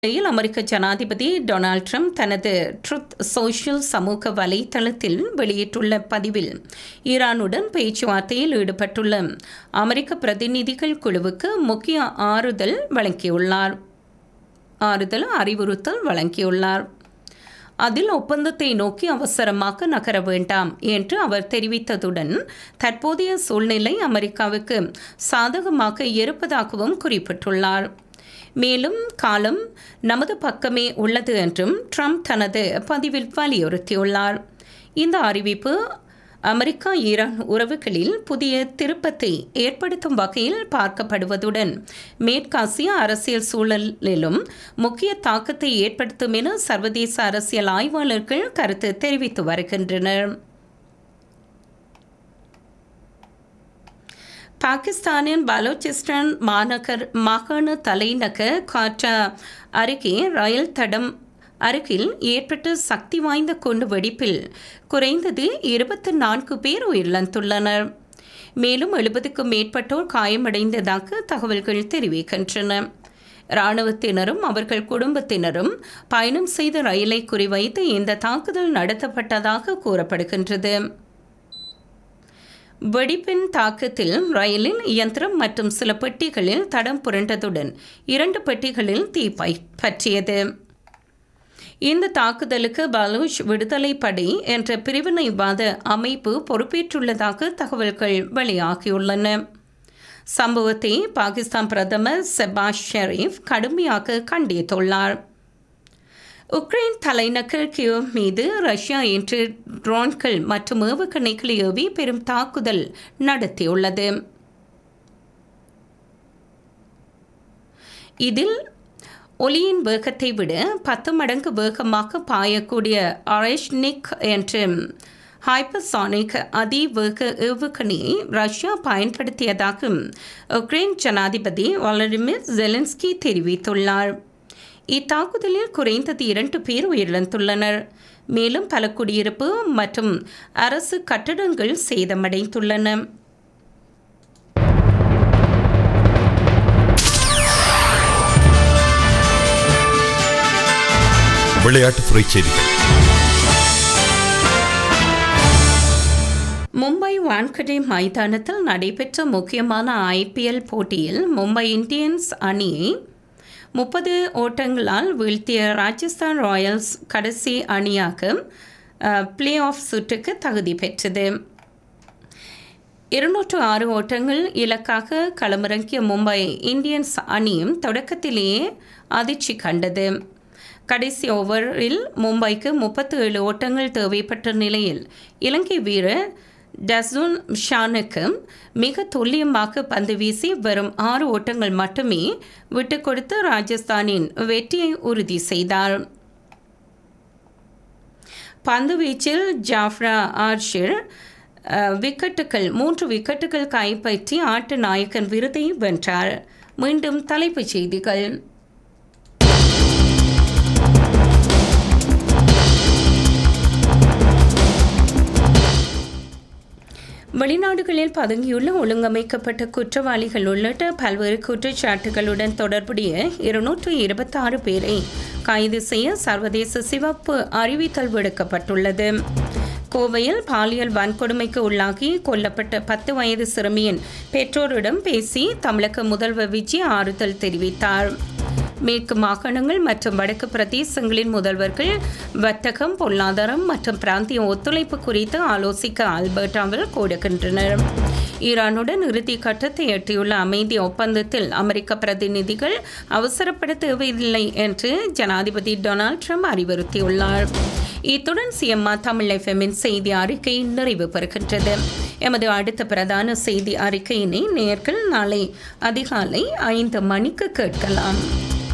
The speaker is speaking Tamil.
இந்நிலையில் அமெரிக்க ஜனாதிபதி டொனால்ட் ட்ரம்ப் தனது ட்ருத் சோஷியல் சமூக வலைத்தளத்தில் வெளியிட்டுள்ள பதிவில் ஈரானுடன் பேச்சுவார்த்தையில் ஈடுபட்டுள்ள அமெரிக்க பிரதிநிதிகள் குழுவுக்கு முக்கிய ஆறுதல் வழங்கியுள்ளார் ஆறுதல் அறிவுறுத்தல் வழங்கியுள்ளார் அதில் ஒப்பந்தத்தை நோக்கி அவசரமாக நகர வேண்டாம் என்று அவர் தெரிவித்ததுடன் தற்போதைய சூழ்நிலை அமெரிக்காவுக்கு சாதகமாக இருப்பதாகவும் குறிப்பிட்டுள்ளார் மேலும் காலம் நமது பக்கமே உள்ளது என்றும் ட்ரம்ப் தனது பதிவில் வலியுறுத்தியுள்ளார் இந்த அறிவிப்பு அமெரிக்கா ஈரான் உறவுகளில் புதிய திருப்பத்தை ஏற்படுத்தும் வகையில் பார்க்கப்படுவதுடன் மேற்காசிய அரசியல் சூழலிலும் முக்கிய தாக்கத்தை ஏற்படுத்தும் என சர்வதேச அரசியல் ஆய்வாளர்கள் கருத்து தெரிவித்து வருகின்றனர் பாகிஸ்தானின் பலோச்சிஸ்தான் மாநகர் மாகாண தலைநகர் காட்டா அருகே ரயில் தடம் அருகில் ஏற்பட்ட சக்தி வாய்ந்த குண்டு வெடிப்பில் குறைந்தது இருபத்தி நான்கு பேர் உயிரிழந்துள்ளனர் மேலும் எழுபதுக்கும் மேற்பட்டோர் காயமடைந்ததாக தகவல்கள் தெரிவிக்கின்றன இராணுவத்தினரும் அவர்கள் குடும்பத்தினரும் பயணம் செய்த ரயிலை குறிவைத்து இந்த தாக்குதல் நடத்தப்பட்டதாக கூறப்படுகின்றது வெடிப்பின் தாக்கத்தில் ரயிலில் இயந்திரம் மற்றும் சில பெட்டிகளில் தடம் புரண்டதுடன் இரண்டு பெட்டிகளில் தீ பற்றியது இந்த தாக்குதலுக்கு பலூச் விடுதலை படை என்ற பிரிவினைவாத அமைப்பு பொறுப்பேற்றுள்ளதாக தகவல்கள் வெளியாகியுள்ளன சம்பவத்தை பாகிஸ்தான் பிரதமர் செபாஸ் ஷெரீப் கடுமையாக கண்டித்துள்ளார் உக்ரைன் தலைநகர் கியோ மீது ரஷ்யா இன்று ட்ரோன்கள் மற்றும் ஏவுகணைகளை ஏவி பெரும் தாக்குதல் நடத்தியுள்ளது இதில் ஒலியின் வேகத்தை விட பத்து மடங்கு வேகமாக பாயக்கூடிய அரேஷ்னிக் என்ற ஹைப்பர்சானிக் அதிவேக ஏவுகணையை ரஷ்யா பயன்படுத்தியதாக உக்ரைன் ஜனாதிபதி வாலடிமிர் ஜெலன்ஸ்கி தெரிவித்துள்ளார் இத்தாக்குதலில் குறைந்தது இரண்டு பேர் உயிரிழந்துள்ளனர் மேலும் பல குடியிருப்பு மற்றும் அரசு கட்டடங்கள் சேதமடைந்துள்ளன விளையாட்டுத்துறை செய்திகள் மும்பை வான்கடே மைதானத்தில் நடைபெற்ற முக்கியமான ஐபிஎல் போட்டியில் மும்பை இந்தியன்ஸ் அணியை முப்பது ஓட்டங்களால் வீழ்த்திய ராஜஸ்தான் ராயல்ஸ் கடைசி அணியாக பிளே ஆஃப் சுற்றுக்கு தகுதி பெற்றது இருநூற்று ஆறு ஓட்டங்கள் இலக்காக களமிறங்கிய மும்பை இந்தியன்ஸ் அணியும் தொடக்கத்திலேயே அதிர்ச்சி கண்டது கடைசி ஓவரில் மும்பைக்கு முப்பத்தி ஏழு ஓட்டங்கள் தேவைப்பட்ட நிலையில் இலங்கை வீரர் டசூன் ஷானுக்கு மிக துல்லியமாக பந்து வீசி வெறும் ஆறு ஓட்டங்கள் மட்டுமே விட்டு கொடுத்து ராஜஸ்தானின் வெற்றியை உறுதி செய்தார் பந்து வீச்சில் ஜாஃப்ரா ஆர்ஷிர் விக்கெட்டுகள் மூன்று விக்கெட்டுகள் கைப்பற்றி ஆட்ட நாயக்கன் விருதை வென்றார் மீண்டும் தலைப்புச் செய்திகள் வெளிநாடுகளில் பதுங்கியுள்ள ஒழுங்கமைக்கப்பட்ட குற்றவாளிகள் உள்ளிட்ட பல்வேறு குற்றச்சாட்டுகளுடன் தொடர்புடைய இருநூற்று இருபத்தாறு பேரை கைது செய்ய சர்வதேச சிவப்பு அறிவித்தல் விடுக்கப்பட்டுள்ளது கோவையில் பாலியல் வன்கொடுமைக்கு உள்ளாகி கொல்லப்பட்ட பத்து வயது சிறுமியின் பெற்றோரிடம் பேசி தமிழக முதல்வர் விஜய் ஆறுதல் தெரிவித்தார் மேற்கு மாகாணங்கள் மற்றும் வடக்கு பிரதேசங்களின் முதல்வர்கள் வர்த்தகம் பொருளாதாரம் மற்றும் பிராந்திய ஒத்துழைப்பு குறித்து ஆலோசிக்க ஆல்பர்டாவில் கூடுகின்றனர் ஈரானுடன் இறுதி கட்டத்தை எட்டியுள்ள அமைதி ஒப்பந்தத்தில் அமெரிக்க பிரதிநிதிகள் அவசரப்பட தேவையில்லை என்று ஜனாதிபதி டொனால்ட் ட்ரம்ப் அறிவுறுத்தியுள்ளார் இத்துடன் சிஎம்மா தமிழ் எஃப்எம்மின் செய்தி அறிக்கை நிறைவு பெறுகின்றது எமது அடுத்த பிரதான செய்தி அறிக்கையினை நேர்கள் நாளை அதிகாலை ஐந்து மணிக்கு கேட்கலாம்